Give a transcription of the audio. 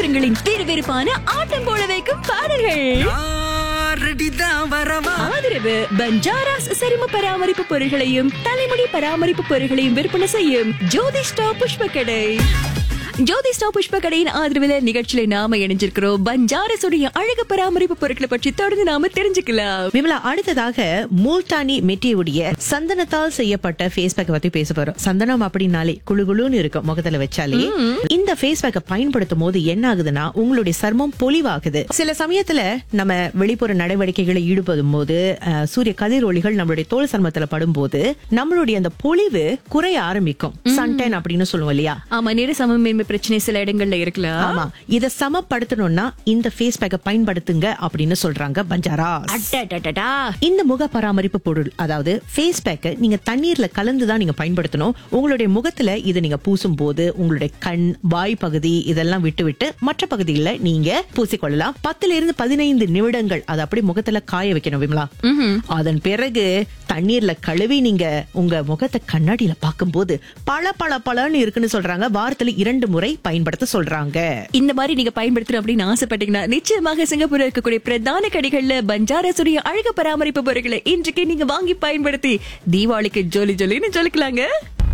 நட்சத்திரங்களின் விறுவிறுப்பான ஆட்டம் போல வைக்கும் பாடல்கள் ரெடிதான் வரவா ஆதரவு பஞ்சாராஸ் சரும பராமரிப்பு பொருட்களையும் தலைமுடி பராமரிப்பு பொருட்களையும் விற்பனை செய்யும் ஜோதிஷ்டா புஷ்ப கடை ஜோதிஷ்டா புஷ்ப கடையின் ஆதரவுல நிகழ்ச்சியில நாம இணைஞ்சிருக்கிறோம் பஞ்சாரஸுடைய அழகு பராமரிப்பு பொருட்களை பற்றி தொடர்ந்து நாம தெரிஞ்சுக்கலாம் விமலா அடுத்ததாக மூல்டானி மெட்டியுடைய சந்தனத்தால் செய்யப்பட்ட ஃபேஸ் பேக் பத்தி பேச போறோம் சந்தனம் அப்படின்னாலே குளு குளுன்னு இருக்கும் முகத்துல வச்சாலே இந்த ஃபேஸ் பேக்கை பயன்படுத்தும் போது என்ன ஆகுதுன்னா உங்களுடைய சர்மம் பொலிவாகுது சில சமயத்துல நம்ம வெளிப்புற நடவடிக்கைகளை ஈடுபடும் போது அஹ், சூரிய கதிர் ஒளிகள் நம்மளுடைய தோல் சர்மத்துல படும்போது நம்மளுடைய அந்த பொலிவு குறைய ஆரம்பிக்கும் சன்டைன் அப்படின்னு சொல்லுவோம் இல்லையா ஆமா நிற சமமின்மை பிரச்சனை சில இடங்கள்ல இருக்கலாம் ஆமா இத சமப்படுத்தணும்னா இந்த ஃபேஸ் பேக்கை பயன்படுத்துங்க அப்படின்னு சொல்றாங்க பஞ்சாரா அடடடடா. இந்த முக பராமரிப்பு பொருள் அதாவது ஃபேஸ் பேக்கை நீங்க தண்ணீர்ல கலந்து தான் நீங்க பயன்படுத்தணும் உங்களுடைய முகத்துல இதை நீங்க பூசும் போது உங்களுடைய கண் வாய் பகுதி இதெல்லாம் விட்டு விட்டு மற்ற பகுதியில நீங்க பூசிக்கொள்ளலாம் பத்துல இருந்து பதினைந்து நிமிடங்கள் அதை அப்படி முகத்துல காய வைக்கணும் விமலா அதன் பிறகு தண்ணீர்ல கழுவி நீங்க உங்க முகத்தை கண்ணாடியில பார்க்கும்போது பல பல பலன்னு இருக்குன்னு சொல்றாங்க வாரத்துல இரண்டு முறை பயன்படுத்த சொல்றாங்க இந்த மாதிரி நீங்க பயன்படுத்தணும் அப்படின்னு ஆசைப்பட்டீங்கன்னா நிச்சயமாக சிங்கப்பூர்ல இருக்கக்கூடிய பிரதான கடைகள்ல பஞ்சாரசுடைய அழகு பராமரிப்பு பொருட்களை இன்றைக்கு நீங்க வாங்கி பயன்படுத்தி தீபாவளிக்கு ஜொலி ஜொலின்னு சொல்லிக்கலாங்க